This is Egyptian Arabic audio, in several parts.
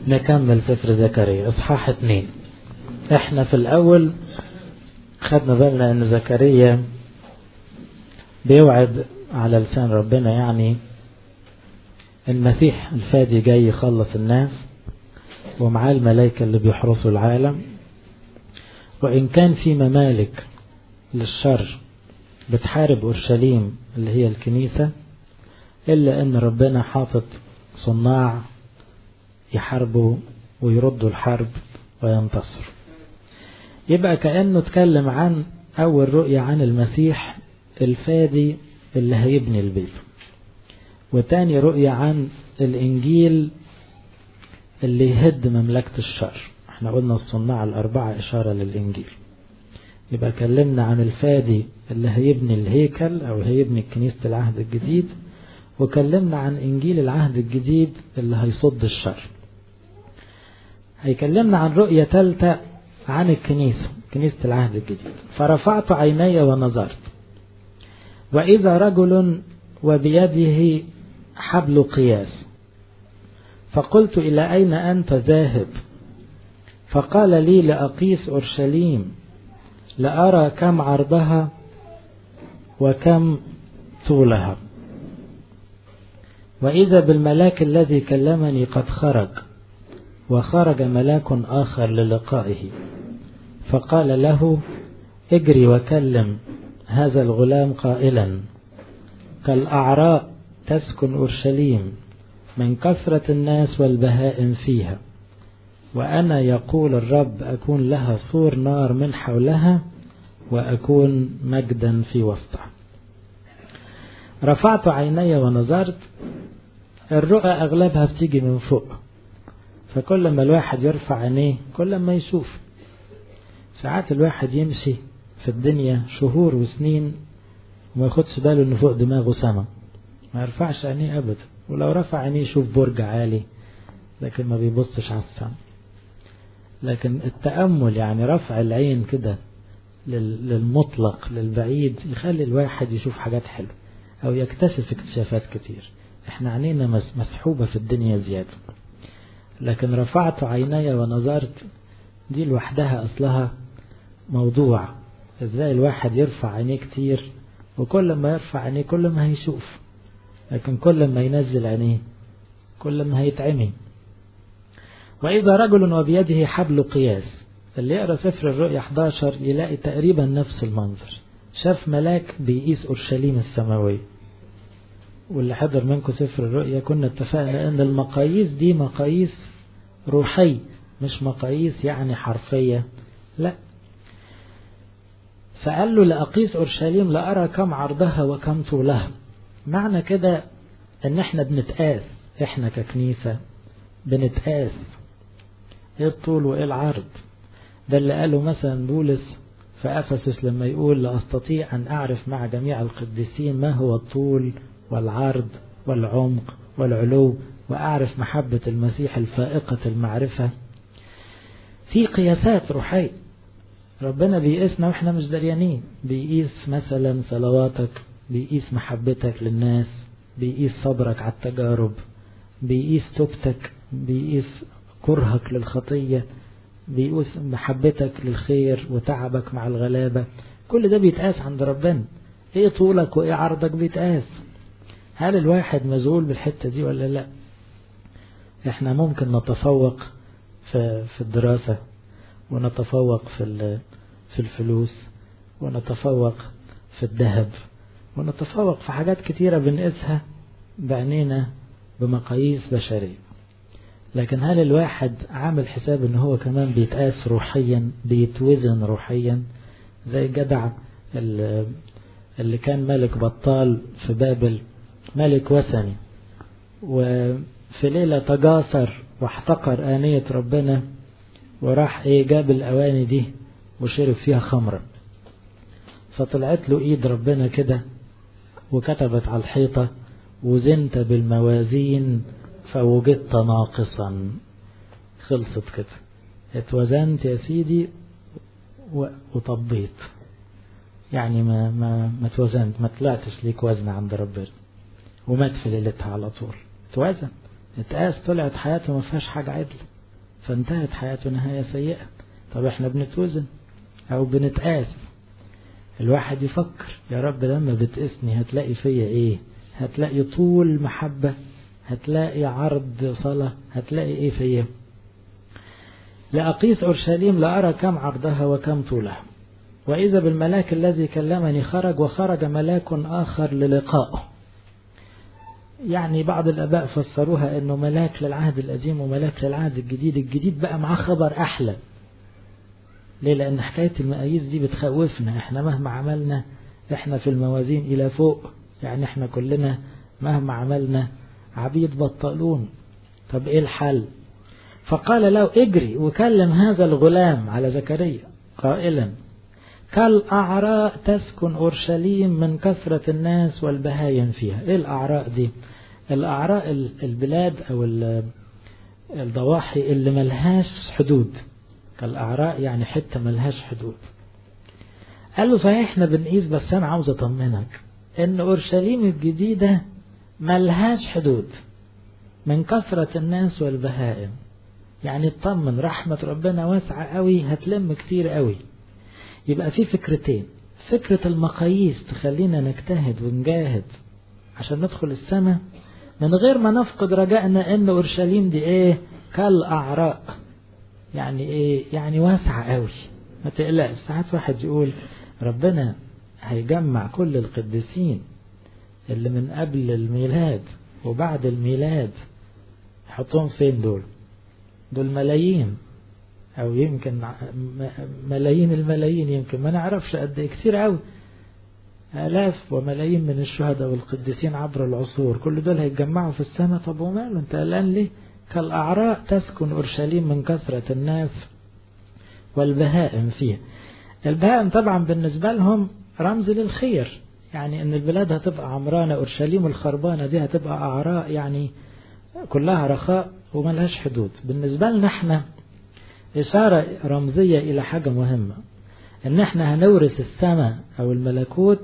نكمل سفر زكريا اصحاح اتنين احنا في الاول خدنا بالنا ان زكريا بيوعد على لسان ربنا يعني المسيح الفادي جاي يخلص الناس ومعاه الملائكة اللي بيحرسوا العالم وإن كان في ممالك للشر بتحارب أورشليم اللي هي الكنيسة إلا أن ربنا حاطط صناع يحاربوا ويردوا الحرب وينتصروا يبقى كأنه اتكلم عن أول رؤية عن المسيح الفادي اللي هيبني البيت وتاني رؤية عن الإنجيل اللي يهد مملكة الشر احنا قلنا الصناع الأربعة إشارة للإنجيل يبقى كلمنا عن الفادي اللي هيبني الهيكل أو هيبني كنيسة العهد الجديد وكلمنا عن إنجيل العهد الجديد اللي هيصد الشر هيكلمنا عن رؤية ثالثة عن الكنيسة كنيسة العهد الجديد فرفعت عيني ونظرت وإذا رجل وبيده حبل قياس فقلت إلى أين أنت ذاهب فقال لي لأقيس أورشليم لأرى كم عرضها وكم طولها وإذا بالملاك الذي كلمني قد خرج وخرج ملاك آخر للقائه فقال له اجري وكلم هذا الغلام قائلا كالأعراء تسكن أورشليم من كثرة الناس والبهائم فيها وأنا يقول الرب أكون لها سور نار من حولها وأكون مجدا في وسطها رفعت عيني ونظرت الرؤى أغلبها بتيجي من فوق فكل ما الواحد يرفع عينيه كل ما يشوف ساعات الواحد يمشي في الدنيا شهور وسنين وما ياخدش باله ان فوق دماغه سما ما يرفعش عينيه ابدا ولو رفع عينيه يشوف برج عالي لكن ما بيبصش على السما لكن التأمل يعني رفع العين كده للمطلق للبعيد يخلي الواحد يشوف حاجات حلوة او يكتشف اكتشافات كتير احنا عينينا مسحوبة في الدنيا زيادة لكن رفعت عيني ونظرت دي لوحدها اصلها موضوع ازاي الواحد يرفع عينيه كتير وكل ما يرفع عينيه كل ما هيشوف لكن كل ما ينزل عينيه كل ما هيتعمي وإذا رجل وبيده حبل قياس اللي يقرأ سفر الرؤيا 11 يلاقي تقريبا نفس المنظر شاف ملاك بيقيس أورشليم السماوية واللي حضر منكم سفر الرؤيا كنا اتفقنا ان المقاييس دي مقاييس روحية مش مقاييس يعني حرفية لا فقال له لأقيس أورشليم لأرى كم عرضها وكم طولها معنى كده ان احنا بنتقاس احنا ككنيسة بنتقاس ايه الطول وايه العرض ده اللي قاله مثلا بولس في أفسس لما يقول لا أستطيع أن أعرف مع جميع القديسين ما هو الطول والعرض والعمق والعلو وأعرف محبة المسيح الفائقة المعرفة في قياسات روحية ربنا بيقيسنا واحنا مش دريانين بيقيس مثلا صلواتك بيقيس محبتك للناس بيقيس صبرك على التجارب بيقيس توبتك بيقيس كرهك للخطية بيقيس محبتك للخير وتعبك مع الغلابة كل ده بيتقاس عند ربنا ايه طولك وايه عرضك بيتقاس هل الواحد مزول بالحتة دي ولا لا احنا ممكن نتفوق في, في الدراسة ونتفوق في, في الفلوس ونتفوق في الذهب ونتفوق في حاجات كتيرة بنقيسها بعينينا بمقاييس بشرية لكن هل الواحد عامل حساب ان هو كمان بيتقاس روحيا بيتوزن روحيا زي جدع اللي كان ملك بطال في بابل ملك وثني وفي ليلة تجاسر واحتقر آنية ربنا وراح ايه جاب الأواني دي وشرب فيها خمرا فطلعت له ايد ربنا كده وكتبت على الحيطة وزنت بالموازين فوجدت ناقصا خلصت كده اتوزنت يا سيدي وطبيت يعني ما ما ما توزنت ما طلعتش ليك وزن عند ربنا ومات في ليلتها على طول توازن اتقاس طلعت حياته ما فيهاش حاجة عدل فانتهت حياته نهاية سيئة طب احنا بنتوزن او بنتقاس الواحد يفكر يا رب لما بتقسني هتلاقي فيا ايه هتلاقي طول محبة هتلاقي عرض صلاة هتلاقي ايه فيا لأقيس أورشليم لأرى كم عرضها وكم طولها وإذا بالملاك الذي كلمني خرج وخرج ملاك آخر للقائه يعني بعض الآباء فسروها أنه ملاك للعهد القديم وملاك للعهد الجديد الجديد بقى معاه خبر أحلى ليه لأن حكاية المقاييس دي بتخوفنا احنا مهما عملنا احنا في الموازين إلى فوق يعني احنا كلنا مهما عملنا عبيد بطلون طب ايه الحل فقال له اجري وكلم هذا الغلام على زكريا قائلا كالأعراء تسكن أورشليم من كثرة الناس والبهايم فيها إيه الأعراء دي الأعراء البلاد أو الضواحي اللي ملهاش حدود كالأعراء يعني حتة ملهاش حدود قال له صحيح احنا بنقيس بس أنا عاوز أطمنك إن أورشليم الجديدة ملهاش حدود من كثرة الناس والبهائم يعني اطمن رحمة ربنا واسعة قوي هتلم كتير قوي يبقى في فكرتين فكرة المقاييس تخلينا نجتهد ونجاهد عشان ندخل السماء من غير ما نفقد رجائنا ان اورشليم دي ايه كالاعراء يعني ايه يعني واسعة قوي ما تقلقش ساعات واحد يقول ربنا هيجمع كل القديسين اللي من قبل الميلاد وبعد الميلاد يحطهم فين دول دول ملايين او يمكن ملايين الملايين يمكن ما نعرفش قد ايه كتير قوي آلاف وملايين من الشهداء والقديسين عبر العصور كل دول هيتجمعوا في السماء طب وماله انت قلقان ليه كالأعراء تسكن أورشليم من كثرة الناس والبهائم فيها البهائم طبعا بالنسبة لهم رمز للخير يعني ان البلاد هتبقى عمرانة أورشليم الخربانة دي هتبقى أعراء يعني كلها رخاء وملهاش حدود بالنسبة لنا احنا إشارة رمزية إلى حاجة مهمة إن إحنا هنورث السماء أو الملكوت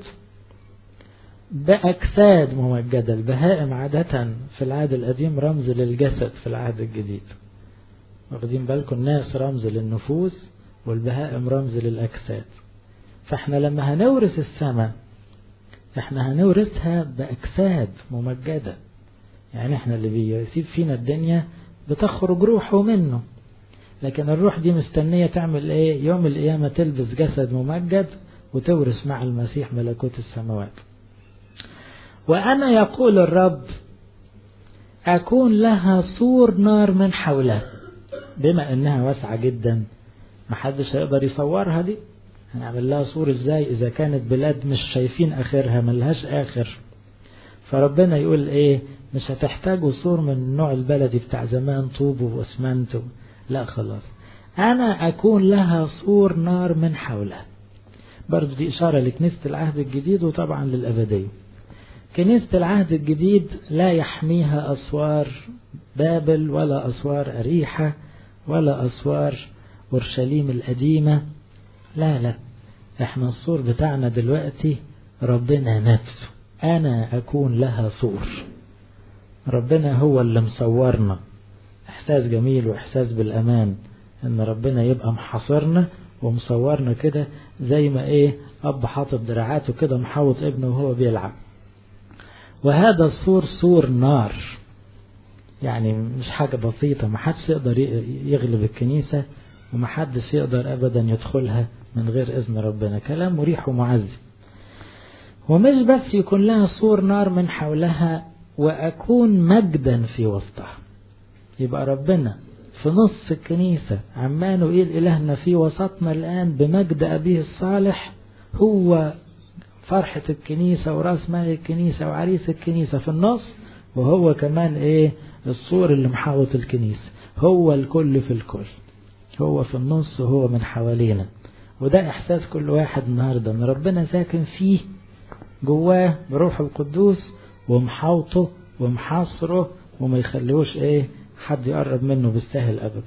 بأجساد ممجدة البهائم عادة في العهد القديم رمز للجسد في العهد الجديد واخدين بالكم الناس رمز للنفوس والبهائم رمز للأجساد فإحنا لما هنورث السماء إحنا هنورثها بأجساد ممجدة يعني إحنا اللي بيسيب فينا الدنيا بتخرج روحه منه لكن الروح دي مستنية تعمل ايه يوم القيامة تلبس جسد ممجد وتورث مع المسيح ملكوت السماوات وأنا يقول الرب أكون لها سور نار من حولها بما أنها واسعة جدا محدش هيقدر يصورها دي هنعمل لها سور ازاي إذا كانت بلاد مش شايفين آخرها ملهاش آخر فربنا يقول ايه مش هتحتاجوا سور من النوع البلدي بتاع زمان طوب واسمنت لا خلاص أنا أكون لها سور نار من حولها برضو دي إشارة لكنيسة العهد الجديد وطبعا للأبدية كنيسة العهد الجديد لا يحميها أسوار بابل ولا أسوار أريحة ولا أسوار أورشليم القديمة لا لا احنا السور بتاعنا دلوقتي ربنا نفسه أنا أكون لها سور ربنا هو اللي مصورنا إحساس جميل وإحساس بالأمان إن ربنا يبقى محاصرنا ومصورنا كده زي ما إيه أب حاطط دراعاته كده محاوط ابنه وهو بيلعب وهذا السور سور نار يعني مش حاجة بسيطة ما حدش يقدر يغلب الكنيسة وما حدش يقدر أبدا يدخلها من غير إذن ربنا كلام مريح ومعزي ومش بس يكون لها سور نار من حولها وأكون مجدا في وسطها يبقى ربنا في نص الكنيسة عمان وإيه إلهنا في وسطنا الآن بمجد أبيه الصالح هو فرحة الكنيسة وراس مال الكنيسة وعريس الكنيسة في النص وهو كمان إيه الصور اللي محاوط الكنيسة هو الكل في الكل هو في النص وهو من حوالينا وده إحساس كل واحد النهاردة إن ربنا ساكن فيه جواه بروح القدوس ومحاوطه ومحاصره وما يخليهوش ايه حد يقرب منه بالسهل ابدا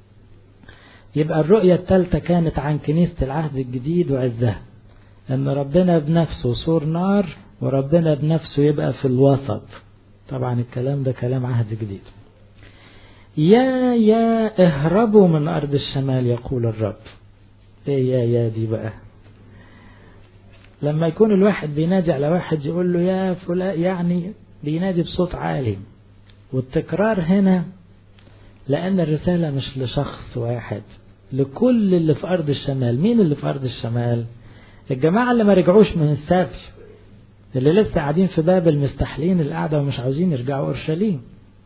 يبقى الرؤية الثالثة كانت عن كنيسة العهد الجديد وعزها ان ربنا بنفسه سور نار وربنا بنفسه يبقى في الوسط طبعا الكلام ده كلام عهد جديد يا يا اهربوا من أرض الشمال يقول الرب ايه يا يا دي بقى لما يكون الواحد بينادي على واحد يقول له يا فلان يعني بينادي بصوت عالي والتكرار هنا لأن الرسالة مش لشخص واحد لكل اللي في أرض الشمال مين اللي في أرض الشمال الجماعة اللي ما رجعوش من السبي اللي لسه قاعدين في بابل مستحلين القعدة ومش عاوزين يرجعوا أورشليم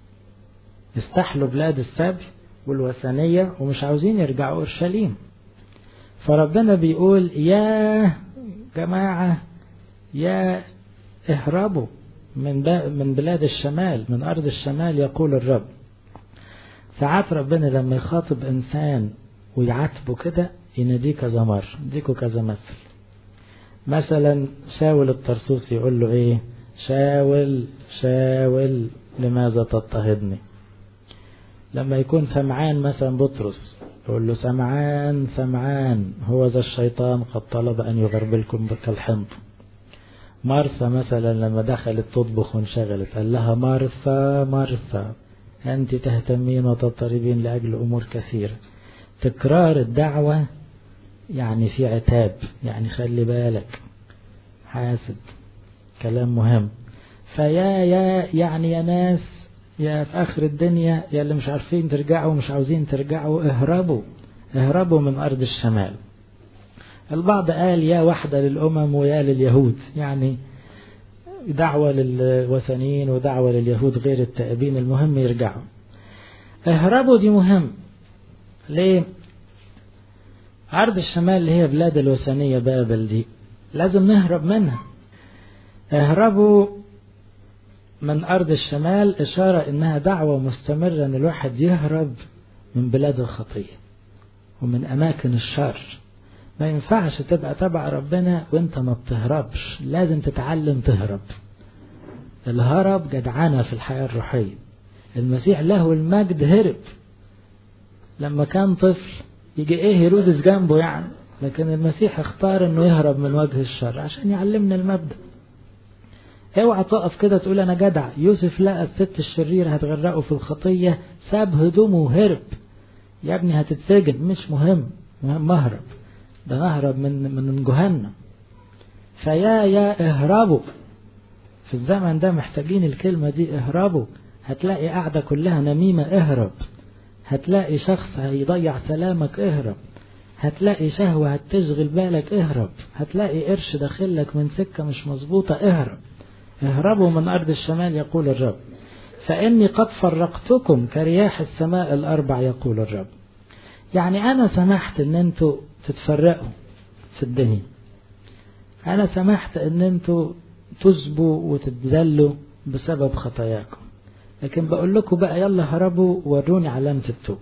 استحلوا بلاد السبي والوثنية ومش عاوزين يرجعوا أورشليم فربنا بيقول يا جماعة يا اهربوا من من بلاد الشمال من أرض الشمال يقول الرب ساعات ربنا لما يخاطب إنسان ويعاتبه كده يناديه كذا مرة يديكوا كذا مثل مثلا شاول الطرسوس يقول له ايه شاول شاول لماذا تضطهدني لما يكون سمعان مثلا بطرس يقول له سمعان سمعان هو ذا الشيطان قد طلب أن يغربلكم كالحمض مرثى مثلا لما دخلت تطبخ وانشغلت قال لها مرثى مرثى أنت تهتمين وتضطربين لأجل أمور كثيرة تكرار الدعوة يعني في عتاب يعني خلي بالك حاسد كلام مهم فيا يا يعني يا ناس يا في آخر الدنيا يا اللي مش عارفين ترجعوا مش عاوزين ترجعوا اهربوا اهربوا من أرض الشمال البعض قال يا واحدة للأمم ويا لليهود يعني دعوة للوثنيين ودعوة لليهود غير التائبين المهم يرجعوا اهربوا دي مهم ليه أرض الشمال اللي هي بلاد الوثنية بابل دي لازم نهرب منها اهربوا من أرض الشمال إشارة إنها دعوة مستمرة إن الواحد يهرب من بلاد الخطية ومن أماكن الشر ما ينفعش تبقى تبع ربنا وانت ما بتهربش لازم تتعلم تهرب الهرب جدعانة في الحياة الروحية المسيح له المجد هرب لما كان طفل يجي ايه هيرودس جنبه يعني لكن المسيح اختار انه يهرب من وجه الشر عشان يعلمنا المبدأ اوعى تقف كده تقول انا جدع يوسف لقى الست الشريرة هتغرقه في الخطية ساب هدومه وهرب يا ابني هتتسجن مش مهم مهم اهرب ده نهرب من من جهنم فيا يا اهربوا في الزمن ده محتاجين الكلمة دي اهربوا هتلاقي قاعدة كلها نميمة اهرب هتلاقي شخص هيضيع سلامك اهرب هتلاقي شهوة هتشغل بالك اهرب هتلاقي قرش داخلك من سكة مش مظبوطة اهرب اهربوا من أرض الشمال يقول الرب فإني قد فرقتكم كرياح السماء الأربع يقول الرب يعني أنا سمحت إن أنتوا تتفرقوا في الدنيا أنا سمحت إن أنتوا تسبوا وتتذلوا بسبب خطاياكم لكن بقول لكم بقى يلا هربوا وروني علامة التوب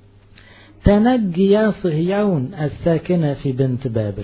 تنجي يا صهيون الساكنة في بنت بابل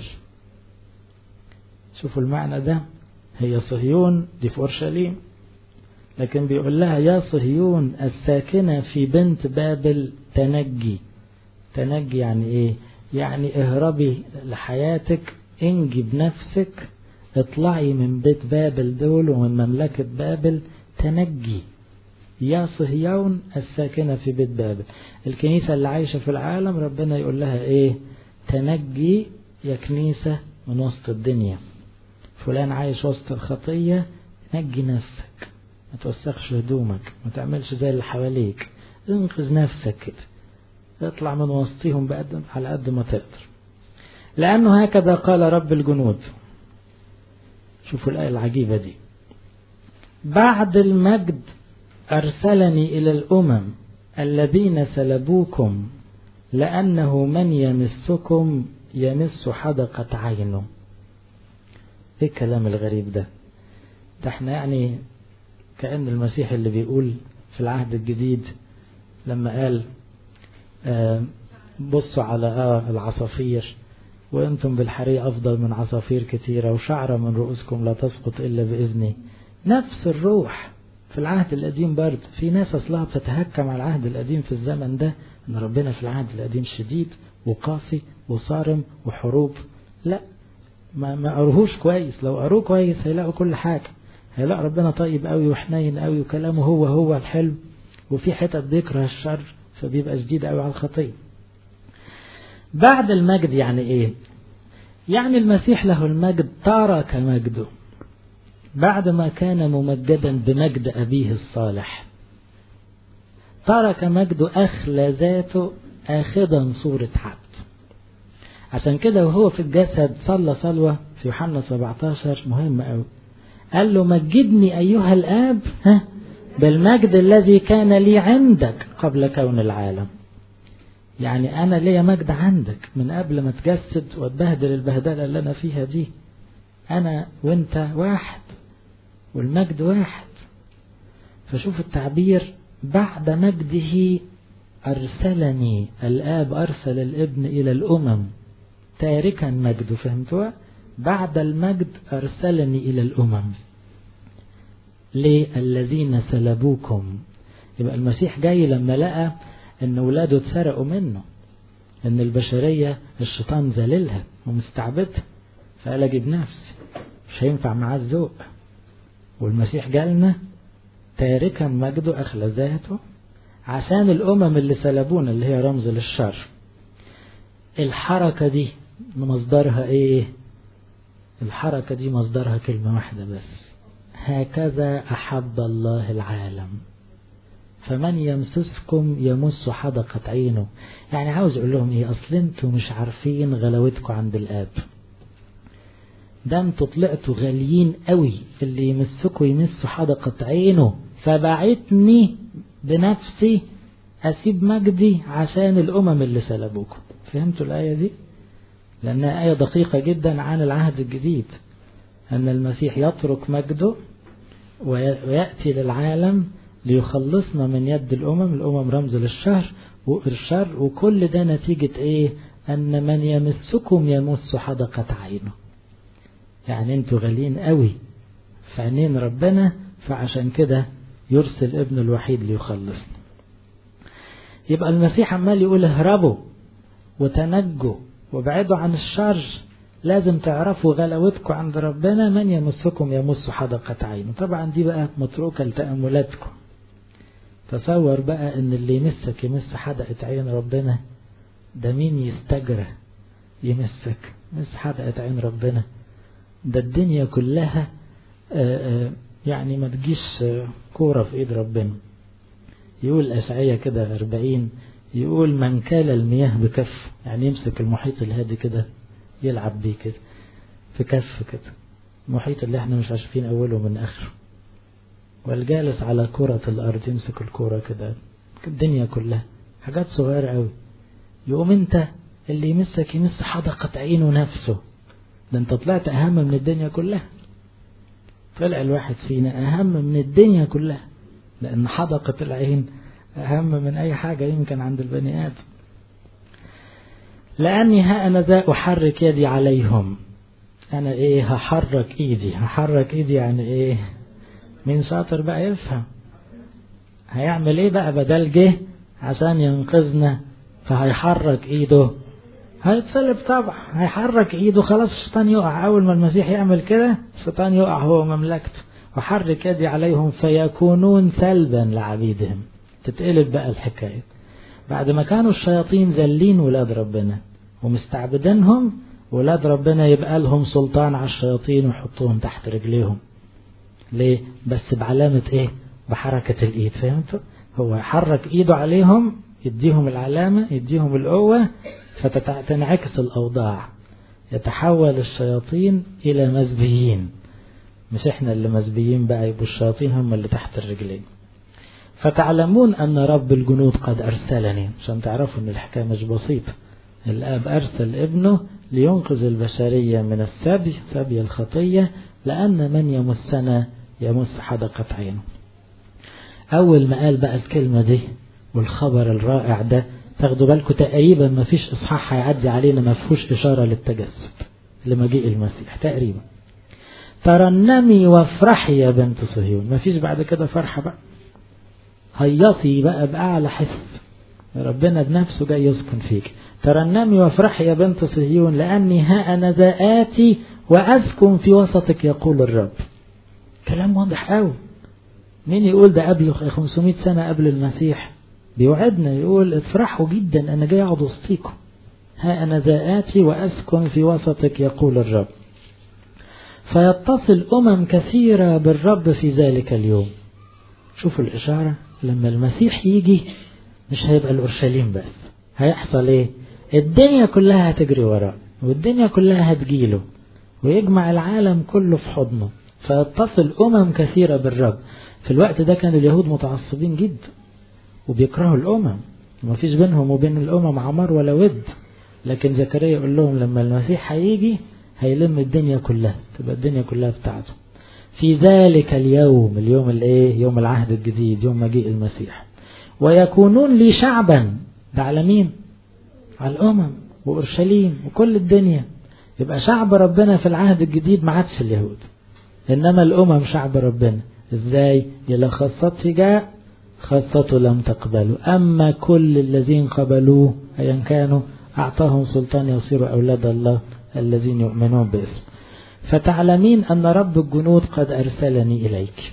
شوفوا المعنى ده هي صهيون دي في أورشليم لكن بيقول لها يا صهيون الساكنة في بنت بابل تنجي تنجي يعني ايه يعني اهربي لحياتك انجي بنفسك اطلعي من بيت بابل دول ومن مملكة بابل تنجي يا صهيون الساكنة في بيت بابل الكنيسة اللي عايشة في العالم ربنا يقول لها ايه تنجي يا كنيسة من وسط الدنيا فلان عايش وسط الخطية نجي نفسك ما توسخش هدومك ما تعملش زي اللي حواليك انقذ نفسك كده اطلع من وسطهم بقد على قد ما تقدر لأنه هكذا قال رب الجنود شوفوا الآية العجيبة دي بعد المجد أرسلني إلى الأمم الذين سلبوكم لأنه من يمسكم يمس حدقة عينه ايه الكلام الغريب ده ده احنا يعني كأن المسيح اللي بيقول في العهد الجديد لما قال آه بصوا على آه العصافير وانتم بالحري افضل من عصافير كثيرة وشعرة من رؤوسكم لا تسقط الا باذني نفس الروح في العهد القديم برضه في ناس اصلها بتتهكم على العهد القديم في الزمن ده ان ربنا في العهد القديم شديد وقاسي وصارم وحروب لا ما ما قروهوش كويس لو قروه كويس هيلاقوا كل حاجة هيلاقوا ربنا طيب قوي وحنين قوي وكلامه هو هو الحلو وفي حتت بيكره الشر فبيبقى شديد قوي على الخطية بعد المجد يعني ايه يعني المسيح له المجد ترك مجده بعد ما كان ممجدا بمجد أبيه الصالح ترك مجده أخلى ذاته آخذا صورة عبد عشان كده وهو في الجسد صلى صلوة في يوحنا 17 مهمة أوي قال له مجدني أيها الآب ها بالمجد الذي كان لي عندك قبل كون العالم يعني أنا ليا مجد عندك من قبل ما تجسد واتبهدل البهدلة اللي أنا فيها دي أنا وأنت واحد والمجد واحد فشوف التعبير بعد مجده أرسلني الآب أرسل الابن إلى الأمم تاركا مجده فهمتوا بعد المجد أرسلني إلى الأمم ليه الذين سلبوكم يبقى المسيح جاي لما لقى ان ولاده اتسرقوا منه ان البشرية الشيطان ذللها ومستعبدها فقال اجيب نفسي مش هينفع معاه الذوق والمسيح جالنا تاركا مجده اخلى ذاته عشان الامم اللي سلبونا اللي هي رمز للشر الحركة دي مصدرها ايه الحركة دي مصدرها كلمة واحدة بس هكذا أحب الله العالم فمن يمسسكم يمس حدقة عينه يعني عاوز اقول لهم ايه اصل انتوا مش عارفين غلاوتكم عند الاب ده انتوا طلعتوا غاليين قوي اللي يمسكوا يمس حدقة عينه فبعتني بنفسي اسيب مجدي عشان الامم اللي سلبوكم فهمتوا الايه دي لانها ايه دقيقة جدا عن العهد الجديد ان المسيح يترك مجده ويأتي للعالم ليخلصنا من يد الأمم الأمم رمز للشهر والشر وكل ده نتيجة إيه أن من يمسكم يمس حدقة عينه يعني انتوا غاليين قوي في عينين ربنا فعشان كده يرسل ابن الوحيد ليخلصنا يبقى المسيح عمال يقول اهربوا وتنجوا وابعدوا عن الشر لازم تعرفوا غلاوتكم عند ربنا من يمسكم يمس حدقة عينه طبعا دي بقى متروكة لتأملاتكم تصور بقى ان اللي يمسك يمس حدقة عين ربنا ده مين يستجرى يمسك مس حدقة عين ربنا ده الدنيا كلها آآ آآ يعني ما تجيش كورة في ايد ربنا يقول أشعية كده أربعين يقول من كال المياه بكف يعني يمسك المحيط الهادي كده يلعب بيه كده في كف كده المحيط اللي احنا مش عارفين أوله من آخره والجالس على كرة الأرض يمسك الكرة كده الدنيا كلها حاجات صغيرة قوي يقوم انت اللي يمسك يمس حدقة عينه نفسه ده انت طلعت أهم من الدنيا كلها طلع الواحد فينا أهم من الدنيا كلها لأن حدقة العين أهم من أي حاجة يمكن عند البني آدم لأني ها أنا ذا أحرك يدي عليهم أنا إيه هحرك إيدي هحرك إيدي يعني إيه مين شاطر بقى يفهم هيعمل إيه بقى بدل جه عشان ينقذنا فهيحرك إيده هيتصلب طبعا هيحرك إيده خلاص الشيطان يقع أول ما المسيح يعمل كده الشيطان يقع هو مملكته وحرك يدي عليهم فيكونون سلبا لعبيدهم تتقلب بقى الحكاية بعد ما كانوا الشياطين ذلين ولاد ربنا ومستعبدينهم ولاد ربنا يبقى لهم سلطان على الشياطين ويحطوهم تحت رجليهم ليه بس بعلامة ايه بحركة الايد فهمتوا هو يحرك ايده عليهم يديهم العلامة يديهم القوة فتنعكس الأوضاع يتحول الشياطين إلى مزبيين مش احنا اللي مزبيين بقى يبقوا الشياطين هم اللي تحت الرجلين فتعلمون أن رب الجنود قد أرسلني عشان تعرفوا أن الحكاية مش بسيطة الآب أرسل ابنه لينقذ البشرية من السبي سبي الخطية لأن من يمسنا يمس حدقة عينه أول ما قال بقى الكلمة دي والخبر الرائع ده تاخدوا بالكم تقريبا ما فيش إصحاح هيعدي علينا ما فيهوش إشارة للتجسد لمجيء المسيح تقريبا ترنمي وافرحي يا بنت صهيون ما فيش بعد كده فرحة بقى هيصي بقى بأعلى حس ربنا بنفسه جاي يسكن فيك ترنمي وافرحي يا بنت صهيون لأني ها أنا ذا آتي وأسكن في وسطك يقول الرب كلام واضح قوي مين يقول ده قبل 500 سنة قبل المسيح بيوعدنا يقول افرحوا جدا أنا جاي أقعد وسطيكم ها أنا ذا آتي وأسكن في وسطك يقول الرب فيتصل أمم كثيرة بالرب في ذلك اليوم شوفوا الإشارة لما المسيح يجي مش هيبقى الأورشليم بس هيحصل إيه الدنيا كلها هتجري وراه والدنيا كلها هتجيله ويجمع العالم كله في حضنه فيتصل أمم كثيرة بالرب في الوقت ده كان اليهود متعصبين جدا وبيكرهوا الأمم وما فيش بينهم وبين الأمم عمار ولا ود لكن زكريا يقول لهم لما المسيح هيجي هيلم الدنيا كلها تبقى الدنيا كلها بتاعته في ذلك اليوم اليوم الايه يوم العهد الجديد يوم مجيء المسيح ويكونون لي شعبا ده على مين على الامم واورشليم وكل الدنيا يبقى شعب ربنا في العهد الجديد ما عادش اليهود انما الامم شعب ربنا ازاي الى خاصته جاء خاصته لم تقبلوا اما كل الذين قبلوه ايا كانوا اعطاهم سلطان يصيروا اولاد الله الذين يؤمنون باسمه فتعلمين أن رب الجنود قد أرسلني إليك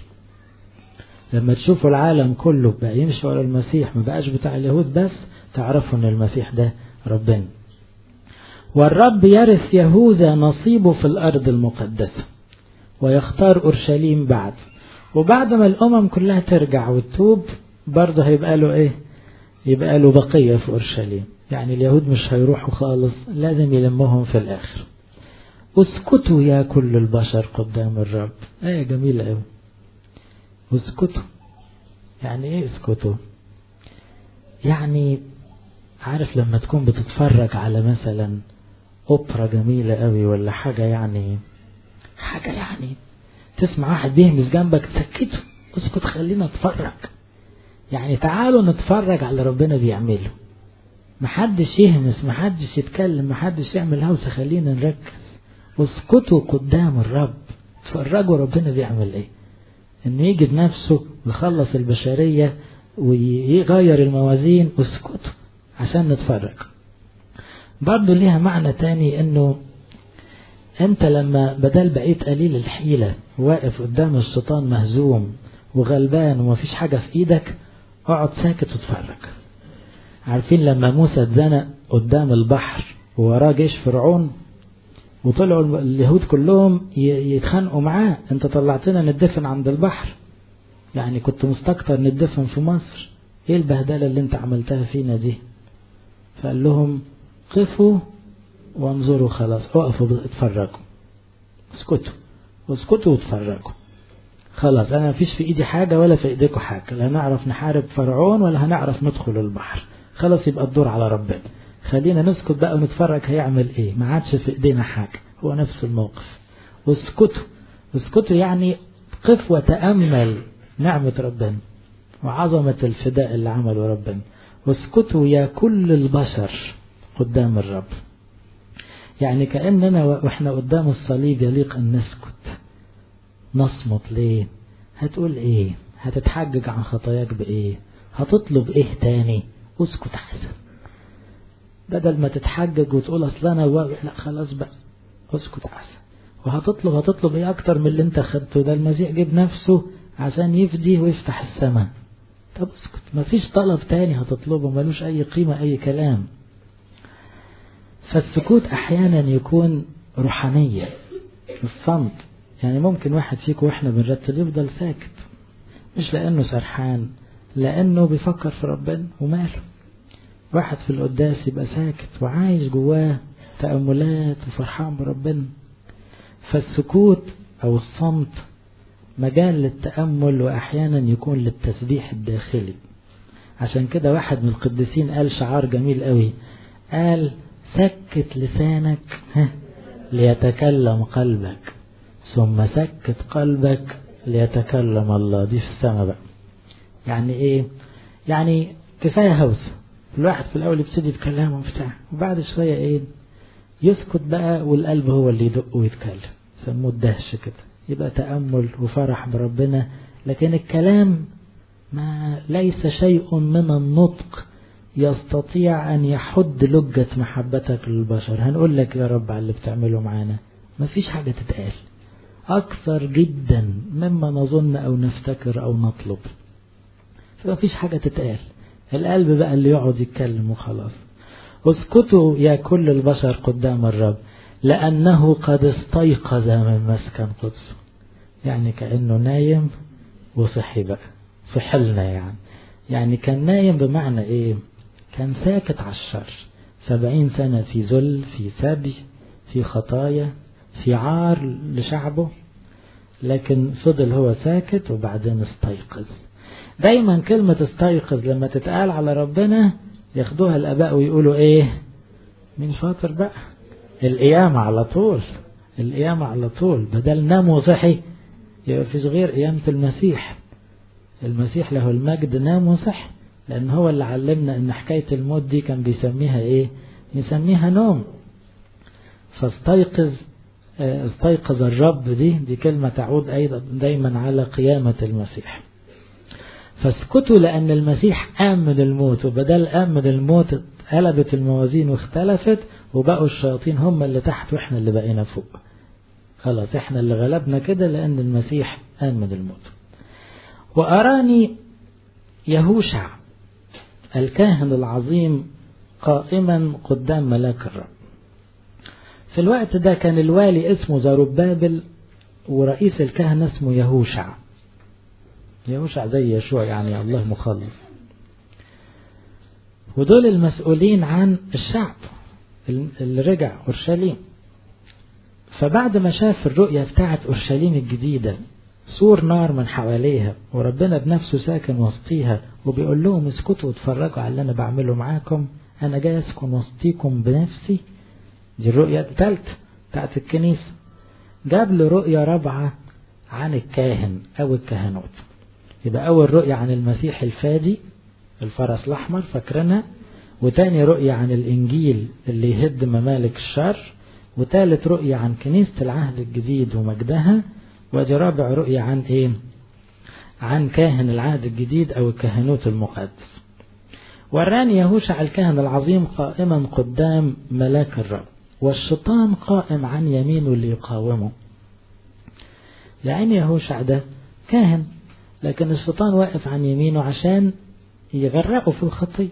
لما تشوفوا العالم كله بقى يمشي ورا المسيح ما بقاش بتاع اليهود بس تعرفوا أن المسيح ده ربنا والرب يرث يهوذا نصيبه في الأرض المقدسة ويختار أورشليم بعد وبعد ما الأمم كلها ترجع وتتوب برضه هيبقى له إيه يبقى له بقية في أورشليم يعني اليهود مش هيروحوا خالص لازم يلمهم في الآخر اسكتوا يا كل البشر قدام الرب آية جميلة أوي اسكتوا يعني ايه اسكتوا يعني عارف لما تكون بتتفرج على مثلا اوبرا جميلة قوي ولا حاجة يعني حاجة يعني تسمع واحد بيهمس جنبك تسكته اسكت خلينا نتفرج يعني تعالوا نتفرج على ربنا بيعمله محدش يهمس محدش يتكلم محدش يعمل هوسة خلينا نركز اسكتوا قدام الرب اتفرجوا ربنا بيعمل ايه انه يجي بنفسه ويخلص البشرية ويغير الموازين اسكتوا عشان نتفرج برضه ليها معنى تاني انه انت لما بدل بقيت قليل الحيلة واقف قدام الشيطان مهزوم وغلبان ومفيش حاجة في ايدك اقعد ساكت واتفرج عارفين لما موسى اتزنق قدام البحر ووراه جيش فرعون وطلعوا اليهود كلهم يتخانقوا معاه انت طلعتنا ندفن عند البحر يعني كنت مستكتر ندفن في مصر ايه البهدلة اللي انت عملتها فينا دي فقال لهم قفوا وانظروا خلاص اقفوا اتفرجوا اسكتوا اسكتوا واتفرجوا خلاص انا مفيش في ايدي حاجة ولا في ايديكم حاجة لا نعرف نحارب فرعون ولا هنعرف ندخل البحر خلاص يبقى الدور على ربنا خلينا نسكت بقى ونتفرج هيعمل ايه ما عادش في ايدينا حاجة هو نفس الموقف واسكتوا اسكتوا يعني قف وتأمل نعمة ربنا وعظمة الفداء اللي عمله ربنا واسكتوا يا كل البشر قدام الرب يعني كأننا واحنا قدام الصليب يليق ان نسكت نصمت ليه هتقول ايه هتتحجج عن خطاياك بايه هتطلب ايه تاني اسكت احسن بدل ما تتحجج وتقول اصل انا و... لا خلاص بقى اسكت احسن وهتطلب هتطلب ايه اكتر من اللي انت خدته ده المسيح جيب نفسه عشان يفدي ويفتح السماء طب اسكت مفيش طلب تاني هتطلبه ملوش اي قيمة اي كلام فالسكوت احيانا يكون روحانية الصمت يعني ممكن واحد فيكم واحنا بنرتب يفضل ساكت مش لانه سرحان لانه بيفكر في ربنا وماله واحد في القداس يبقى ساكت وعايش جواه تأملات وفرحان بربنا فالسكوت أو الصمت مجال للتأمل وأحيانا يكون للتسبيح الداخلي عشان كده واحد من القديسين قال شعار جميل قوي قال سكت لسانك ليتكلم قلبك ثم سكت قلبك ليتكلم الله دي في السماء بقى يعني ايه يعني كفاية هوسه الواحد في الأول يبتدي يتكلم وبتاع وبعد شوية إيه يسكت بقى والقلب هو اللي يدق ويتكلم سموه الدهش كده يبقى تأمل وفرح بربنا لكن الكلام ما ليس شيء من النطق يستطيع أن يحد لجة محبتك للبشر هنقول لك يا رب على اللي بتعمله معانا ما فيش حاجة تتقال أكثر جدا مما نظن أو نفتكر أو نطلب فما فيش حاجة تتقال القلب بقى اللي يقعد يتكلم وخلاص اسكتوا يا كل البشر قدام الرب لأنه قد استيقظ من مسكن قدسه يعني كأنه نايم وصحي بقى في حلنا يعني يعني كان نايم بمعنى ايه كان ساكت على الشر سبعين سنة في ذل في سبي في خطايا في عار لشعبه لكن فضل هو ساكت وبعدين استيقظ دايما كلمة استيقظ لما تتقال على ربنا ياخدوها الآباء ويقولوا ايه مين شاطر بقى القيامة على طول القيامة على طول بدل نام وصحي يبقى فيش غير قيامة المسيح المسيح له المجد نام وصحي لأن هو اللي علمنا إن حكاية الموت دي كان بيسميها إيه يسميها نوم فاستيقظ استيقظ الرب دي دي كلمة تعود أيضا دايما على قيامة المسيح فاسكتوا لأن المسيح قام من الموت وبدل قام من الموت قلبت الموازين واختلفت وبقوا الشياطين هم اللي تحت واحنا اللي بقينا فوق خلاص احنا اللي غلبنا كده لأن المسيح قام من الموت وأراني يهوشع الكاهن العظيم قائما قدام ملاك الرب في الوقت ده كان الوالي اسمه زربابل ورئيس الكهنة اسمه يهوشع يهوشع زي يشوع يعني الله مخلص ودول المسؤولين عن الشعب اللي رجع أورشليم فبعد ما شاف الرؤية بتاعت أورشليم الجديدة سور نار من حواليها وربنا بنفسه ساكن وسطيها وبيقول لهم اسكتوا واتفرجوا على اللي أنا بعمله معاكم أنا جاي أسكن وسطيكم بنفسي دي الرؤية الثالثة بتاعت الكنيسة جاب له رؤية رابعة عن الكاهن أو الكهنوت يبقى أول رؤية عن المسيح الفادي الفرس الأحمر فاكرينها وتاني رؤية عن الإنجيل اللي يهد ممالك الشر وتالت رؤية عن كنيسة العهد الجديد ومجدها ودي رابع رؤية عن إيه عن كاهن العهد الجديد أو الكهنوت المقدس وراني يهوشع الكاهن العظيم قائما قدام ملاك الرب والشيطان قائم عن يمينه ليقاومه يعني يهوشع ده كاهن لكن الشيطان واقف عن يمينه عشان يغرقه في الخطية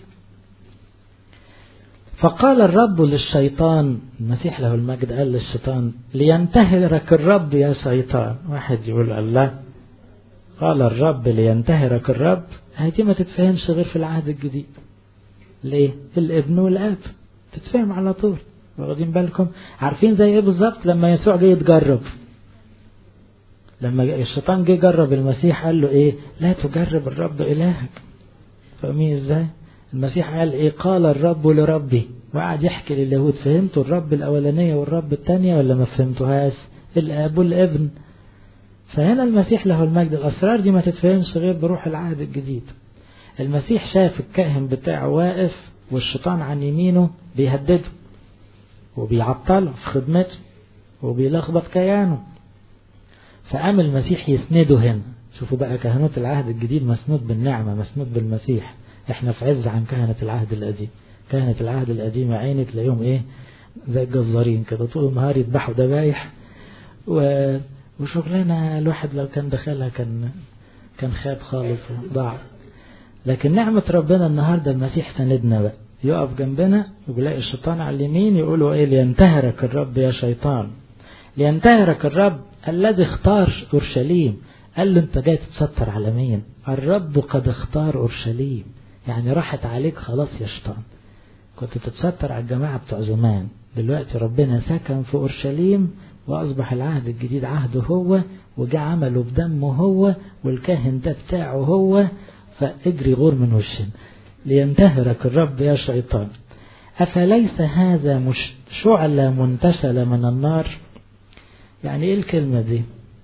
فقال الرب للشيطان المسيح له المجد قال للشيطان لينتهرك الرب يا شيطان واحد يقول الله قال الرب لينتهرك الرب هذه ما تتفهمش غير في العهد الجديد ليه الابن والاب تتفهم على طول واخدين بالكم عارفين زي ايه بالظبط لما يسوع جه يتجرب لما الشيطان جه يجرب المسيح قال له ايه لا تجرب الرب الهك فاهمين ازاي المسيح قال ايه قال الرب لربي وقعد يحكي لليهود فهمتوا الرب الاولانيه والرب الثانيه ولا ما فهمتوهاش الاب والابن فهنا المسيح له المجد الاسرار دي ما تتفهمش غير بروح العهد الجديد المسيح شاف الكاهن بتاعه واقف والشيطان عن يمينه بيهدده وبيعطله في خدمته وبيلخبط كيانه فقام المسيح يسنده هنا شوفوا بقى كهنوت العهد الجديد مسنود بالنعمة مسنود بالمسيح احنا في عز عن كهنة العهد القديم كهنة العهد القديم عيني تلاقيهم ايه زي الجزارين كده طول النهار يذبحوا ذبايح و... وشغلانة الواحد لو كان دخلها كان كان خاب خالص وضاع لكن نعمة ربنا النهاردة المسيح سندنا بقى يقف جنبنا ويلاقي الشيطان على اليمين يقولوا ايه لينتهرك الرب يا شيطان لينتهرك الرب الذي اختار اورشليم قال له انت جاي تتستر على مين الرب قد اختار اورشليم يعني راحت عليك خلاص يا شيطان كنت تتستر على الجماعة بتوع زمان دلوقتي ربنا سكن في اورشليم واصبح العهد الجديد عهده هو وجا عمله بدمه هو والكاهن ده بتاعه هو فاجري غور من وشنا لينتهرك الرب يا شيطان أفليس هذا مش شعلة منتشلة من النار يعني ايه الكلمة دي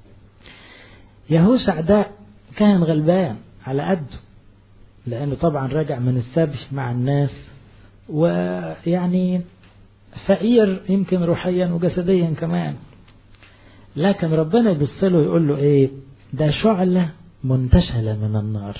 يهوشع ده كان غلبان على قده لأنه طبعا راجع من السبي مع الناس ويعني فقير يمكن روحيا وجسديا كمان لكن ربنا يبص له يقول له ايه ده شعلة منتشلة من النار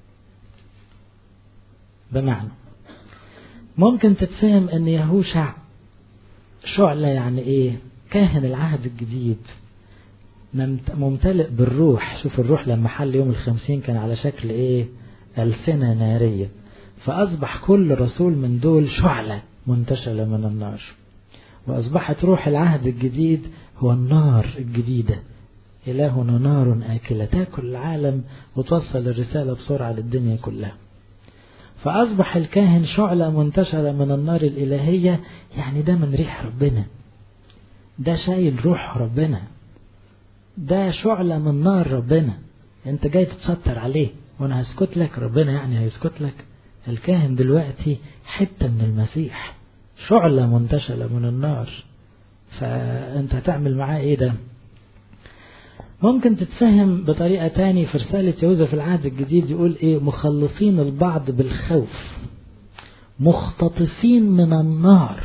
بمعنى ممكن تتفهم ان يهوشع شعلة يعني ايه كاهن العهد الجديد ممتلئ بالروح شوف الروح لما حل يوم الخمسين كان على شكل ايه ألسنة نارية فأصبح كل رسول من دول شعلة منتشلة من النار وأصبحت روح العهد الجديد هو النار الجديدة إلهنا نار آكلة تاكل العالم وتوصل الرسالة بسرعة للدنيا كلها فأصبح الكاهن شعلة منتشرة من النار الإلهية يعني ده من ريح ربنا ده شايل روح ربنا ده شعلة من نار ربنا انت جاي تتستر عليه وانا هسكت لك ربنا يعني هيسكت لك الكاهن دلوقتي حتة من المسيح شعلة منتشلة من النار فانت هتعمل معاه ايه ده ممكن تتفهم بطريقة تاني في رسالة يهوذا في العهد الجديد يقول ايه مخلصين البعض بالخوف مختطفين من النار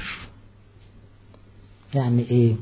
يعني ايه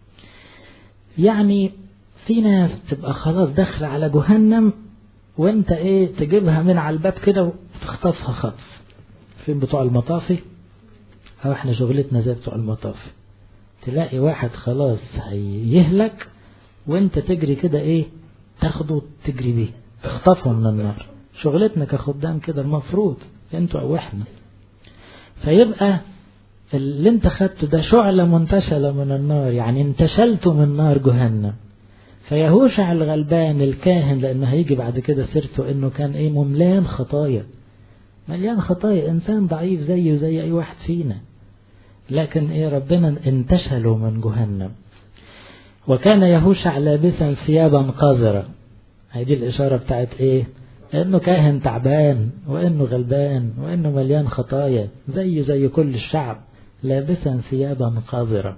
يعني في ناس تبقى خلاص داخلة على جهنم وانت ايه تجيبها من على الباب كده وتخطفها خطف فين بتوع المطافي او احنا شغلتنا زي بتوع المطافي تلاقي واحد خلاص هيهلك وانت تجري كده ايه تاخده تجري بيه تخطفه من النار شغلتنا كخدام كده المفروض انتوا او احنا فيبقى اللي انت خدته ده شعلة منتشلة من النار يعني انتشلته من نار جهنم فيهوشع الغلبان الكاهن لانه هيجي بعد كده سيرته انه كان ايه مملان خطايا مليان خطايا انسان ضعيف زيه زي اي واحد فينا لكن ايه ربنا انتشله من جهنم وكان يهوشع لابسا ثيابا قذرة هذه الإشارة بتاعت إيه إنه كاهن تعبان وإنه غلبان وإنه مليان خطايا زي زي كل الشعب لابسا ثيابا قذرة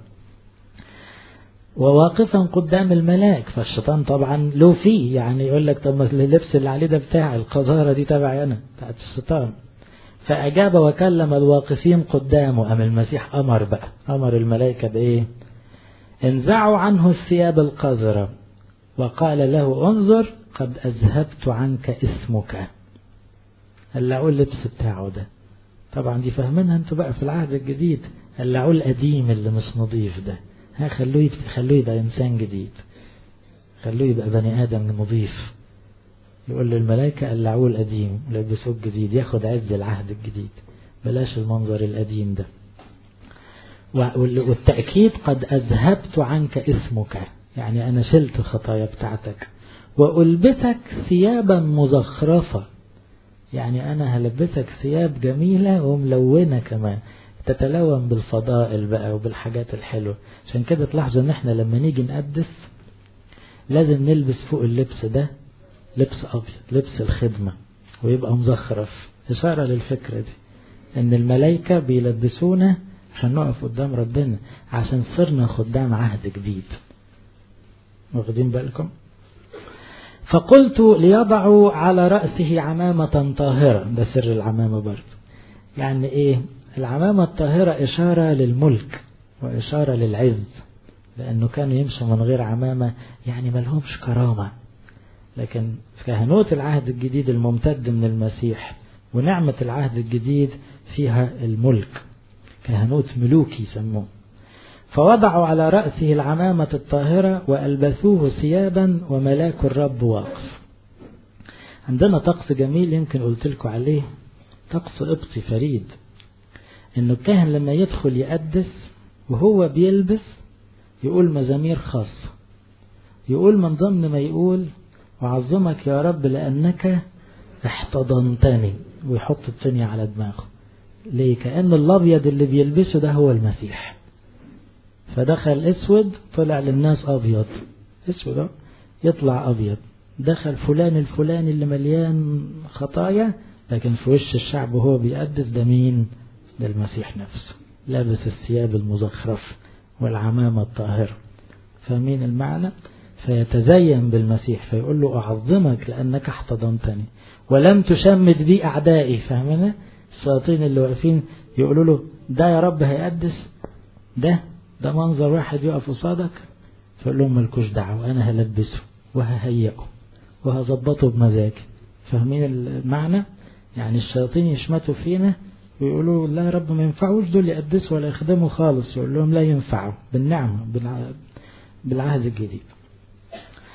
وواقفا قدام الملاك فالشيطان طبعا له فيه يعني يقول لك طب اللبس اللي عليه ده بتاع القذارة دي تبعي أنا بتاعت الشيطان فأجاب وكلم الواقفين قدامه أم المسيح أمر بقى أمر الملائكة بإيه انزعوا عنه الثياب القذرة وقال له انظر قد أذهبت عنك اسمك قلعوا اللبس بتاعه ده طبعا دي فاهمينها انتوا بقى في العهد الجديد قلعوا القديم اللي مش نظيف ده ها خلوه خلوه يبقى انسان جديد خلوه يبقى بني ادم نظيف يقول للملائكة قلعوه القديم لبسوه الجديد ياخد عز العهد الجديد بلاش المنظر القديم ده والتأكيد قد أذهبت عنك اسمك يعني أنا شلت الخطايا بتاعتك وألبسك ثيابا مزخرفة يعني أنا هلبسك ثياب جميلة وملونة كمان تتلون بالفضائل بقى وبالحاجات الحلوة عشان كده تلاحظوا ان احنا لما نيجي نقدس لازم نلبس فوق اللبس ده لبس أبيض لبس الخدمة ويبقى مزخرف إشارة للفكرة دي ان الملائكة بيلبسونا عشان نقف قدام ربنا عشان صرنا خدام عهد جديد واخدين بالكم فقلت ليضعوا على رأسه عمامة طاهرة ده سر العمامة برضه يعني ايه العمامة الطاهرة إشارة للملك وإشارة للعز لأنه كانوا يمشوا من غير عمامة يعني ملهمش كرامة لكن كهنوت العهد الجديد الممتد من المسيح ونعمة العهد الجديد فيها الملك كهنوت ملوكي يسموه فوضعوا على رأسه العمامة الطاهرة وألبسوه ثيابا وملاك الرب واقف عندنا طقس جميل يمكن قلت لكم عليه طقس قبطي فريد انه الكاهن لما يدخل يقدس وهو بيلبس يقول مزامير خاصة يقول من ضمن ما يقول وعظمك يا رب لأنك احتضنتني ويحط الثانية على دماغه ليه كأن الأبيض اللي بيلبسه ده هو المسيح فدخل اسود طلع للناس ابيض اسود يطلع ابيض دخل فلان الفلاني اللي مليان خطايا لكن في وش الشعب وهو بيقدس ده مين ده المسيح نفسه لابس الثياب المزخرف والعمامة الطاهرة فاهمين المعنى فيتزين بالمسيح فيقول له أعظمك لأنك احتضنتني ولم تشمت بي أعدائي فاهمين الشياطين اللي واقفين يقولوا له ده يا رب هيقدس ده ده منظر واحد يقف قصادك فيقول لهم ملكوش دعوة أنا هلبسه وههيئه وهظبطه بمزاجي فاهمين المعنى يعني الشياطين يشمتوا فينا ويقولوا لا يا رب ما ينفعوش دول يقدسوا ولا يخدموا خالص يقول لهم لا ينفعوا بالنعمة بالعهد الجديد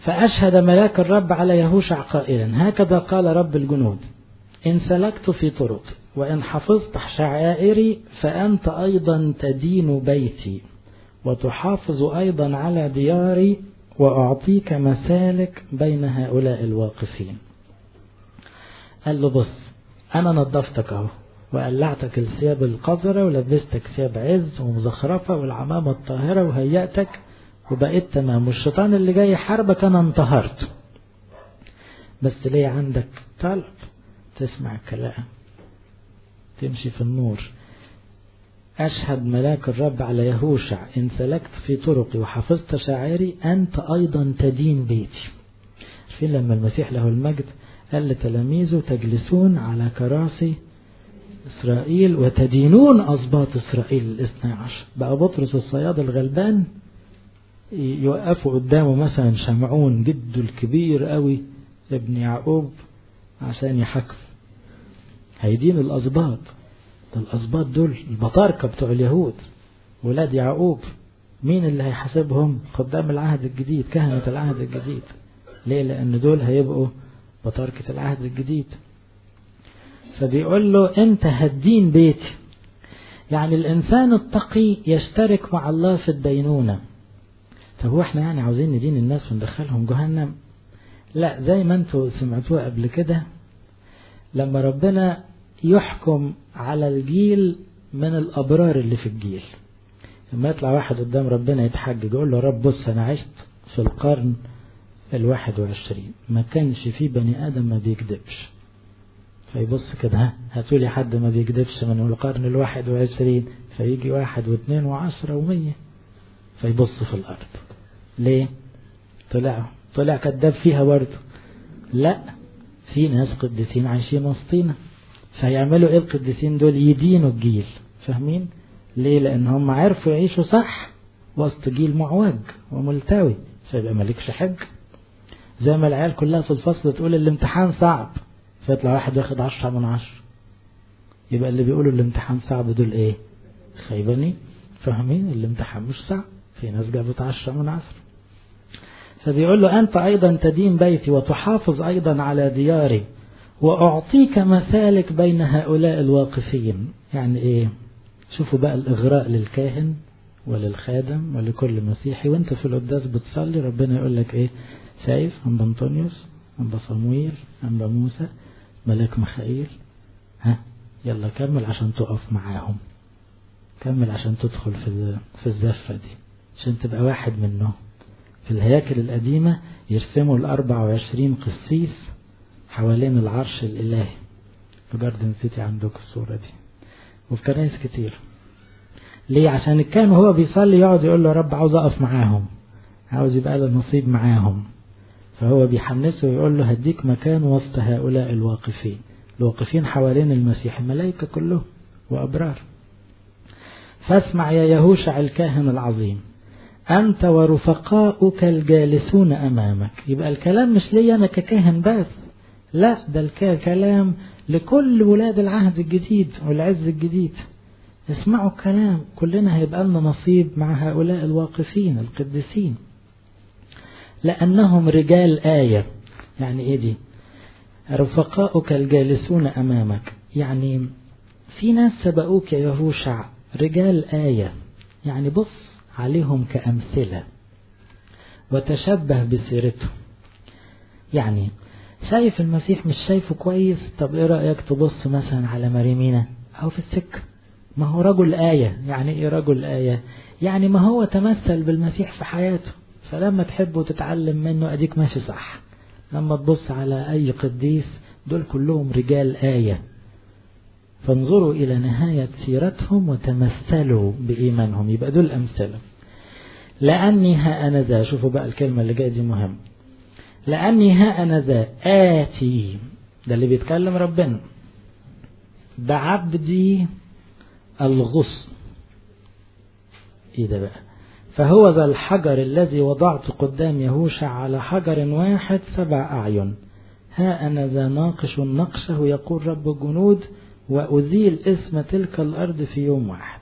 فأشهد ملاك الرب على يهوشع قائلا هكذا قال رب الجنود إن سلكت في طرق وإن حفظت شعائري فأنت أيضا تدين بيتي وتحافظ أيضا على دياري وأعطيك مسالك بين هؤلاء الواقفين قال له بص أنا نظفتك أهو وقلعتك الثياب القذرة ولبستك ثياب عز ومزخرفة والعمامة الطاهرة وهيأتك وبقيت تمام والشيطان اللي جاي يحاربك أنا انتهرت بس ليه عندك طلب تسمع الكلام تمشي في النور أشهد ملاك الرب على يهوشع إن سلكت في طرقي وحفظت شعائري أنت أيضا تدين بيتي في لما المسيح له المجد قال لتلاميذه تجلسون على كراسي إسرائيل وتدينون أسباط إسرائيل الاثنى عشر بقى بطرس الصياد الغلبان يوقفوا قدامه مثلا شمعون جده الكبير قوي ابن يعقوب عشان يحكم هيدين الأسباط ده الأسباط دول البطاركة بتوع اليهود ولاد يعقوب مين اللي هيحاسبهم قدام العهد الجديد كهنة العهد الجديد ليه لأن دول هيبقوا بطاركة العهد الجديد فبيقول له انت هدين بيتي يعني الانسان التقي يشترك مع الله في الدينونة طب هو احنا يعني عاوزين ندين الناس وندخلهم جهنم لا زي ما انتوا سمعتوها قبل كده لما ربنا يحكم على الجيل من الابرار اللي في الجيل لما يطلع واحد قدام ربنا يتحجج يقول له رب بص انا عشت في القرن الواحد وعشرين ما كانش فيه بني ادم ما بيكذبش فيبص كده ها هاتولي حد ما بيكذبش من القرن الواحد وعشرين فيجي واحد واثنين وعشرة ومية فيبص في الأرض ليه طلع طلع كذاب فيها برضه لا في ناس قديسين عايشين وسطينا فيعملوا ايه القديسين دول يدينوا الجيل فاهمين ليه لان هم عرفوا يعيشوا صح وسط جيل معوج وملتوي فيبقى مالكش حج زي ما العيال كلها في الفصل تقول الامتحان صعب فيطلع واحد واخد عشرة من عشرة يبقى اللي بيقولوا الامتحان صعب دول ايه خيباني فاهمين الامتحان مش صعب في ناس جابت عشرة من عشرة فبيقول له أنت أيضا تدين بيتي وتحافظ أيضا على دياري وأعطيك مسالك بين هؤلاء الواقفين يعني إيه شوفوا بقى الإغراء للكاهن وللخادم ولكل مسيحي وانت في القداس بتصلي ربنا يقول لك ايه شايف عند انطونيوس عند صمويل عند موسى ملاك مخائيل ها يلا كمل عشان تقف معاهم كمل عشان تدخل في في الزفة دي عشان تبقى واحد منهم في الهياكل القديمة يرسموا الأربع وعشرين قسيس حوالين العرش الإلهي في جاردن سيتي عندك الصورة دي وفي كنائس كتير ليه عشان كان هو بيصلي يقعد يقول له يا رب عاوز أقف معاهم عاوز يبقى له نصيب معاهم فهو بيحمسه ويقول له هديك مكان وسط هؤلاء الواقفين الواقفين حوالين المسيح الملائكة كلهم وأبرار فاسمع يا يهوشع الكاهن العظيم أنت ورفقاؤك الجالسون أمامك يبقى الكلام مش لي أنا ككاهن بس لا ده الكلام لكل ولاد العهد الجديد والعز الجديد اسمعوا الكلام كلنا هيبقى لنا نصيب مع هؤلاء الواقفين القديسين لأنهم رجال آية يعني إيه دي رفقاؤك الجالسون أمامك يعني في ناس سبقوك يا يهوشع رجال آية يعني بص عليهم كأمثلة وتشبه بسيرته يعني شايف المسيح مش شايفه كويس طب ايه رأيك تبص مثلا على مريمينا او في السكة ما هو رجل آية يعني ايه رجل آية يعني ما هو تمثل بالمسيح في حياته فلما تحب وتتعلم منه اديك ماشي صح لما تبص على اي قديس دول كلهم رجال آية فانظروا إلى نهاية سيرتهم وتمثلوا بإيمانهم يبقى دول أمثلة لأني ها أنا ذا شوفوا بقى الكلمة اللي جاية دي مهم لأني ها أنا ذا آتي ده اللي بيتكلم ربنا بعبدي الغصن ايه ده بقى فهو ذا الحجر الذي وضعت قدام يهوشع على حجر واحد سبع أعين ها أنا ذا ناقش نقشه يقول رب الجنود وأزيل اسم تلك الأرض في يوم واحد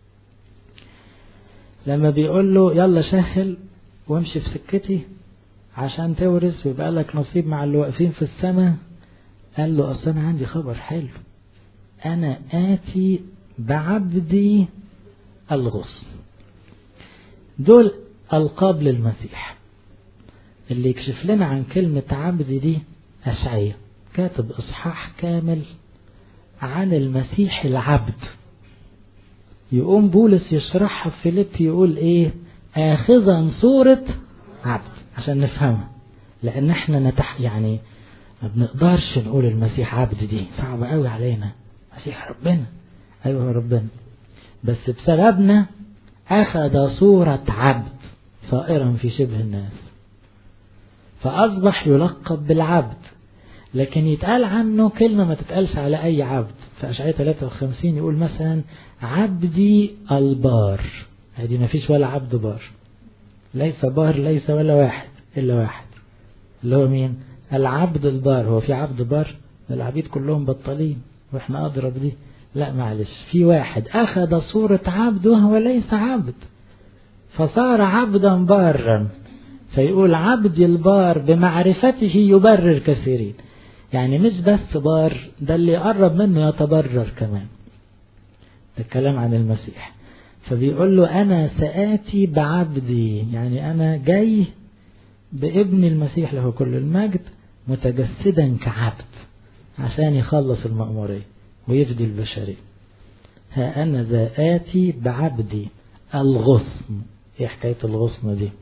لما بيقول له يلا شهل وامشي في سكتي عشان تورث ويبقى لك نصيب مع اللي واقفين في السماء قال له أصل أنا عندي خبر حلو أنا آتي بعبدي الغصن دول ألقاب للمسيح اللي يكشف لنا عن كلمة عبد دي أشعية كاتب إصحاح كامل عن المسيح العبد يقوم بولس يشرحها في فيليب يقول ايه آخذا صورة عبد عشان نفهمها لأن احنا نتح يعني ما بنقدرش نقول المسيح عبد دي صعبة قوي علينا مسيح ربنا أيوه ربنا بس بسببنا أخذ صورة عبد صائرا في شبه الناس فأصبح يلقب بالعبد لكن يتقال عنه كلمة ما تتقالش على أي عبد في أشعية 53 يقول مثلا عبدي البار هذه ما فيش ولا عبد بار ليس بار ليس ولا واحد إلا واحد اللي هو مين العبد البار هو في عبد بار العبيد كلهم بطالين واحنا أضرب دي لا معلش في واحد أخذ صورة عبد وهو ليس عبد فصار عبدا بارا فيقول عبدي البار بمعرفته يبرر كثيرين يعني مش بس بار ده اللي يقرب منه يتبرر كمان ده الكلام عن المسيح فبيقول له أنا سآتي بعبدي يعني أنا جاي بابن المسيح له كل المجد متجسدا كعبد عشان يخلص المأمورية ويفدي البشرية ها أنا ذا آتي بعبدي الغصن ايه حكاية الغصن دي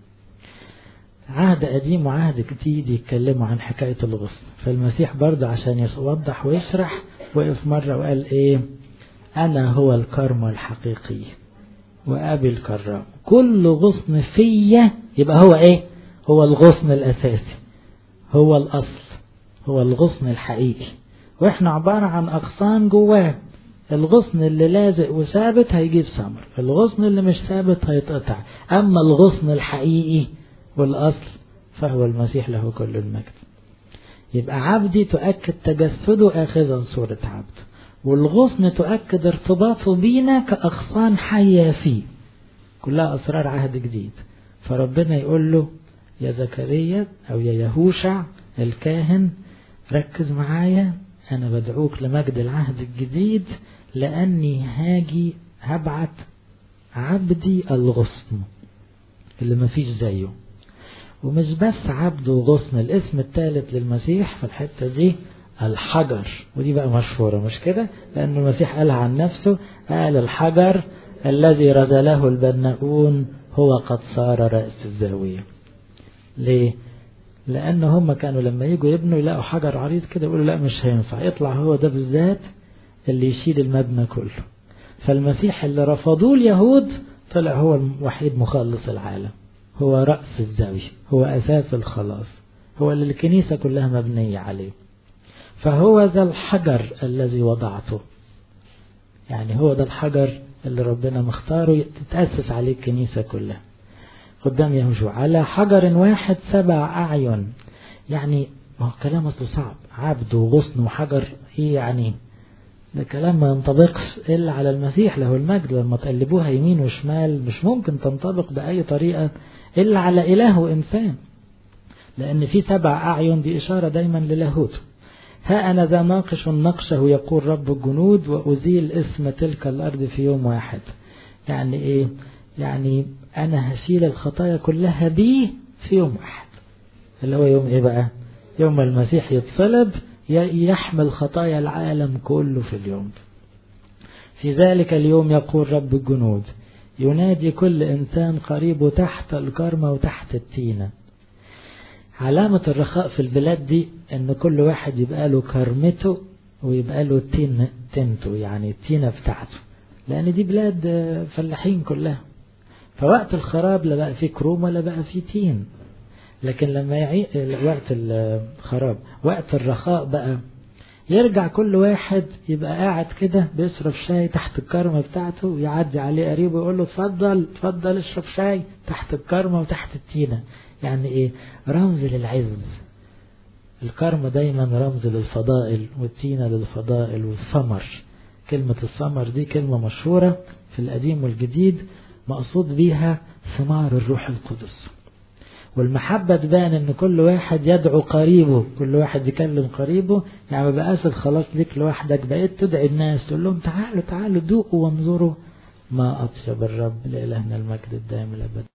عهد قديم وعهد جديد يتكلموا عن حكاية الغصن فالمسيح برضه عشان يوضح ويشرح وقف مرة وقال ايه انا هو الكرم الحقيقي وابي الكرام كل غصن فيا يبقى هو ايه هو الغصن الاساسي هو الاصل هو الغصن الحقيقي واحنا عبارة عن اغصان جواه الغصن اللي لازق وثابت هيجيب ثمر الغصن اللي مش ثابت هيتقطع اما الغصن الحقيقي والأصل فهو المسيح له كل المجد يبقى عبدي تؤكد تجسده آخذا صورة عبد والغصن تؤكد ارتباطه بينا كأغصان حية فيه كلها أسرار عهد جديد فربنا يقول له يا زكريا أو يا يهوشع الكاهن ركز معايا أنا بدعوك لمجد العهد الجديد لأني هاجي هبعت عبدي الغصن اللي مفيش زيه ومش بس عبد وغصن الاسم الثالث للمسيح في الحتة دي الحجر ودي بقى مشهورة مش كده لأن المسيح قالها عن نفسه قال الحجر الذي رذله البناؤون هو قد صار رأس الزاوية ليه لأن هم كانوا لما يجوا يبنوا يلاقوا حجر عريض كده يقولوا لا مش هينفع يطلع هو ده بالذات اللي يشيل المبنى كله فالمسيح اللي رفضوه اليهود طلع هو الوحيد مخلص العالم هو رأس الزاوية هو أساس الخلاص هو اللي الكنيسة كلها مبنية عليه فهو ذا الحجر الذي وضعته يعني هو ده الحجر اللي ربنا مختاره تتأسس عليه الكنيسة كلها قدام يهوشع على حجر واحد سبع أعين يعني ما هو كلام أصله صعب عبد وغصن وحجر إيه يعني ده كلام ما ينطبقش إلا على المسيح له المجد لما تقلبوها يمين وشمال مش ممكن تنطبق بأي طريقة إلا على إله وإنسان لأن في سبع أعين دي إشارة دايما للاهوته ها أنا ذا ناقش نقشه يقول رب الجنود وأزيل اسم تلك الأرض في يوم واحد يعني إيه يعني أنا هشيل الخطايا كلها بيه في يوم واحد اللي هو يوم إيه بقى يوم المسيح يتصلب يحمل خطايا العالم كله في اليوم في ذلك اليوم يقول رب الجنود ينادي كل إنسان قريبه تحت الكرمة وتحت التينة علامة الرخاء في البلاد دي ان كل واحد يبقى له كرمته ويبقى له تين تنته يعني التينة بتاعته لان دي بلاد فلاحين كلها فوقت الخراب لا بقى فيه كروم ولا بقى فيه تين لكن لما يعي وقت الخراب وقت الرخاء بقى يرجع كل واحد يبقى قاعد كده بيشرب شاي تحت الكرمة بتاعته ويعدي عليه قريبه ويقول له اتفضل اتفضل اشرب شاي تحت الكرمة وتحت التينة يعني ايه رمز للعز الكرمة دايما رمز للفضائل والتينة للفضائل والثمر كلمة الثمر دي كلمة مشهورة في القديم والجديد مقصود بيها ثمار الروح القدس والمحبة تبان ان كل واحد يدعو قريبه كل واحد يكلم قريبه يعني ما بقاش الخلاص ليك لوحدك بقيت تدعي الناس تقول لهم تعالوا تعالوا دوقوا وانظروا ما أطيب الرب لإلهنا المجد الدائم الأبد